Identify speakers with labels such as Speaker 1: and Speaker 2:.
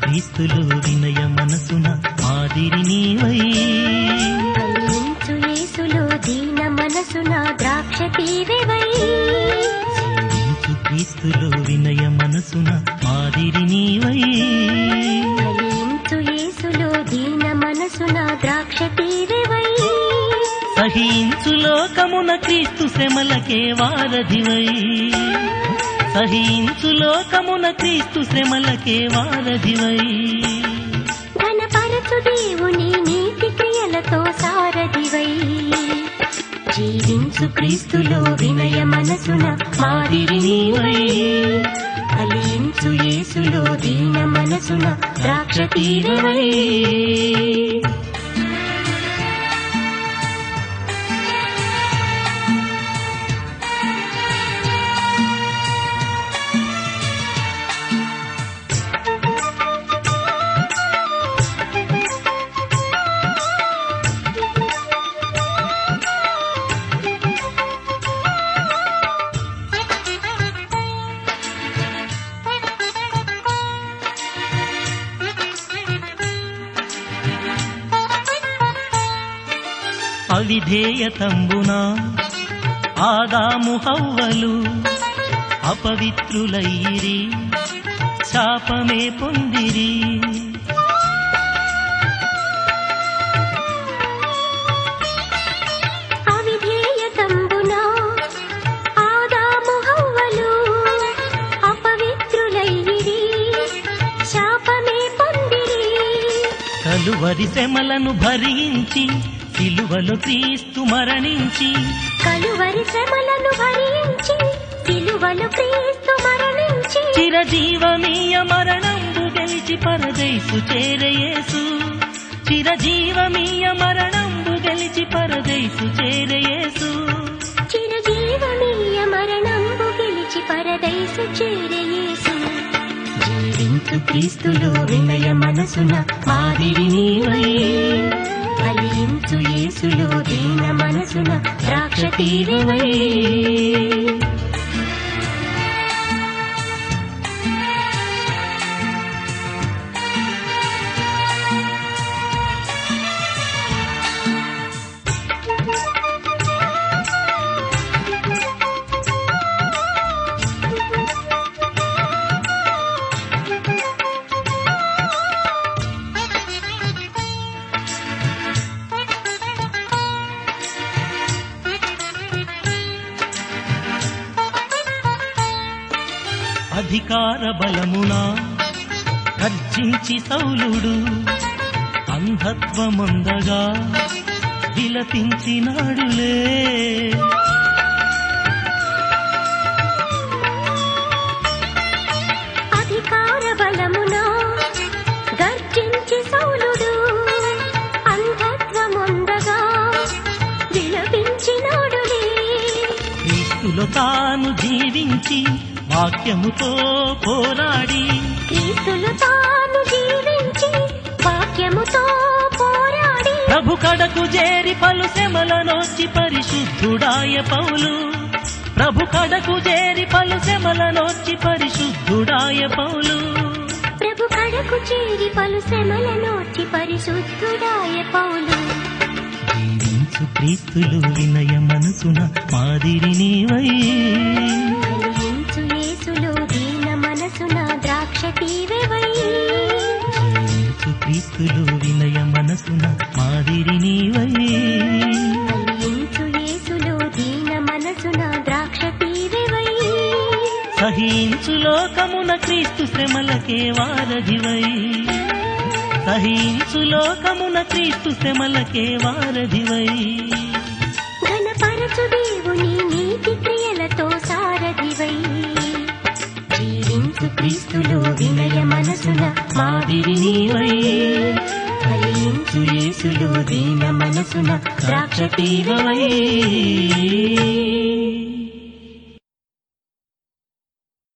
Speaker 1: క్రీస్తులు వినయ మనసున మాదిరి నీవై
Speaker 2: ఫలించు యేసులో దీన మనసున ద్రాక్ష తీవెవై
Speaker 1: జీవించు క్రీస్తులు వినయ మనసున మాదిరి నీవై
Speaker 2: ఫలించు యేసులో దీన మనసున ద్రాక్ష తీవెవై
Speaker 1: సహించు లోకమున క్రీస్తు శ్రమలకే వారధివై సహించు లోకమున క్రీస్తు శ్రమలకే వారధివై
Speaker 2: ఘనపరచు దేవుని నీతి క్రియలతో సారథివై జీవించు క్రీస్తులో వినయ మనసున మాదిరి నీవై ఫలించు యేసులో దీన మనసున ద్రాక్ష తీరవై
Speaker 1: అవిధేయతంబున ఆదాము హవ్వలు అపవిత్రులైరి శాపమే పొందిరి
Speaker 2: అవిధేయతంబున ఆదాము హవ్వలు అపవిత్రులైరి శాపమే పొందిరి
Speaker 1: కలువరి శ్రమలను భరించి సిలువలో క్రీస్తు మరణించి
Speaker 2: కలువరి శ్రమలను భరించి సిలువలు క్రీస్తు మరణించి
Speaker 1: చిరజీవమీయ మరణంబు గెలిచి పరదైసు చేరయేసు చిరజీవమీయ మరణంబు గెలిచి పరదైసు చేరయేసు
Speaker 2: చిరజీవమీయ మరణంబు గెలిచి పరదైసు చేరయేసు జీవించు క్రీస్తులో వినయ మనసున మాదిరి నీవై ఫలించు యేసులో దీన మనసున ద్రాక్ష తీరువై
Speaker 1: అధికార బలమున గర్జించి సౌలుడు అంధత్వముందగా విలపించినాడులే
Speaker 2: అధికార బలమున గర్జించి సౌలుడు అంధత్వముందగా విలపించినాడులే
Speaker 1: క్రీస్తులో తాను జీవించి వాక్యముతో పోరాడి
Speaker 2: క్రీస్తులు తాను జీవించి వాక్యముతో పోరాడి
Speaker 1: ప్రభు కడకు చేరి పలు శ్రమలనొచ్చి పరిశుద్ధుడాయ పౌలు ప్రభు కడకు చేరి పలు శ్రమలనొచ్చి పరిశుద్ధుడాయ పౌలు
Speaker 2: ప్రభు కడకు చేరి పలు శ్రమల నోచి పరిశుద్ధుడాయ పౌలు
Speaker 1: జీవించు క్రీస్తులు వినయ మనసున మాదిరి నీవై
Speaker 2: ఫలించు యేసులో దీన మనసున ద్రాక్ష తీవెవై
Speaker 1: జీవించు క్రీస్తులు వినయ మనసున మాదిరి నీవై
Speaker 2: ఫలించు యేసులో దీన మనసున ద్రాక్ష తీవెవై
Speaker 1: సహించు లోకమున క్రీస్తు శ్రమలకే వారధివై సహించు లోకమున క్రీస్తు శ్రమలకే వారధివై
Speaker 2: ఘనపరచు దేవుని నీతి క్రియలతో సారథివై జీవించు క్రీస్తులో వినయ మనసున
Speaker 1: మాదిరి నీవై
Speaker 2: ఫలించు యేసులో దీన మనసున ద్రాక్ష తీవై
Speaker 1: ద్రాక్ష